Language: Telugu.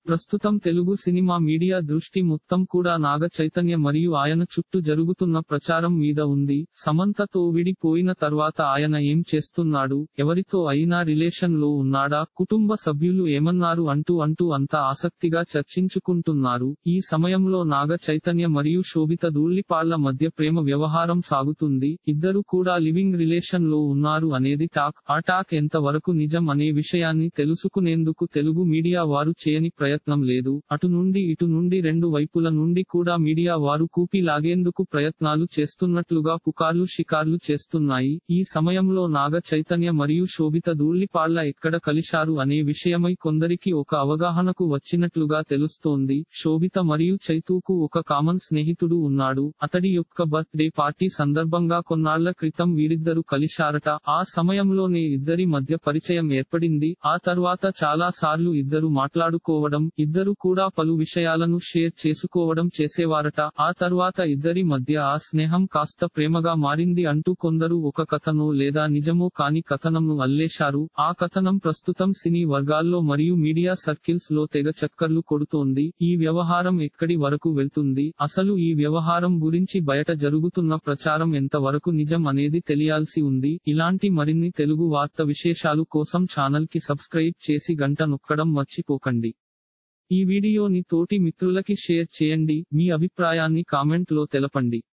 ప్రస్తుతం తెలుగు సినిమా మీడియా దృష్టి మొత్తం కూడా నాగ చైతన్య మరియు ఆయన చుట్టూ జరుగుతున్న ప్రచారం మీద ఉంది సమంతతో విడిపోయిన తర్వాత ఆయన ఏం చేస్తున్నాడు ఎవరితో అయినా రిలేషన్ లో ఉన్నాడా కుటుంబ సభ్యులు ఏమన్నారు అంటూ అంటూ అంత ఆసక్తిగా చర్చించుకుంటున్నారు ఈ సమయంలో నాగ చైతన్య మరియు శోభిత ధూళ్లిపాళ్ల మధ్య ప్రేమ వ్యవహారం సాగుతుంది ఇద్దరు కూడా లివింగ్ రిలేషన్ లో ఉన్నారు అనేది టాక్ ఆ టాక్ ఎంత వరకు నిజం అనే విషయాన్ని తెలుసుకునేందుకు తెలుగు మీడియా వారు చేయని ప్రయత్నం లేదు అటు నుండి ఇటు నుండి రెండు వైపుల నుండి కూడా మీడియా వారు కూపి లాగేందుకు ప్రయత్నాలు చేస్తున్నట్లుగా పుకార్లు షికార్లు చేస్తున్నాయి ఈ సమయంలో నాగ చైతన్య మరియు శోభిత ధూళ్లిపాళ్ల ఎక్కడ కలిశారు అనే విషయమై కొందరికి ఒక అవగాహనకు వచ్చినట్లుగా తెలుస్తోంది శోభిత మరియు చైతూకు ఒక కామన్ స్నేహితుడు ఉన్నాడు అతడి యొక్క బర్త్ డే పార్టీ సందర్భంగా కొన్నాళ్ల క్రితం వీరిద్దరు కలిశారట ఆ సమయంలోనే ఇద్దరి మధ్య పరిచయం ఏర్పడింది ఆ తర్వాత చాలా సార్లు ఇద్దరు మాట్లాడుకోవడం ఇద్దరు కూడా పలు విషయాలను షేర్ చేసుకోవడం చేసేవారట ఆ తర్వాత ఇద్దరి మధ్య ఆ స్నేహం కాస్త ప్రేమగా మారింది అంటూ కొందరు ఒక కథనో లేదా నిజమో కాని కథనంను అల్లేశారు ఆ కథనం ప్రస్తుతం సినీ వర్గాల్లో మరియు మీడియా సర్కిల్స్ లో తెగ చక్కర్లు కొడుతోంది ఈ వ్యవహారం ఎక్కడి వరకు వెళ్తుంది అసలు ఈ వ్యవహారం గురించి బయట జరుగుతున్న ప్రచారం ఎంత వరకు నిజం అనేది తెలియాల్సి ఉంది ఇలాంటి మరిన్ని తెలుగు వార్త విశేషాలు కోసం ఛానల్ కి సబ్స్క్రైబ్ చేసి గంట నొక్కడం మర్చిపోకండి ఈ వీడియోని తోటి మిత్రులకి షేర్ చేయండి మీ అభిప్రాయాన్ని కామెంట్ లో తెలపండి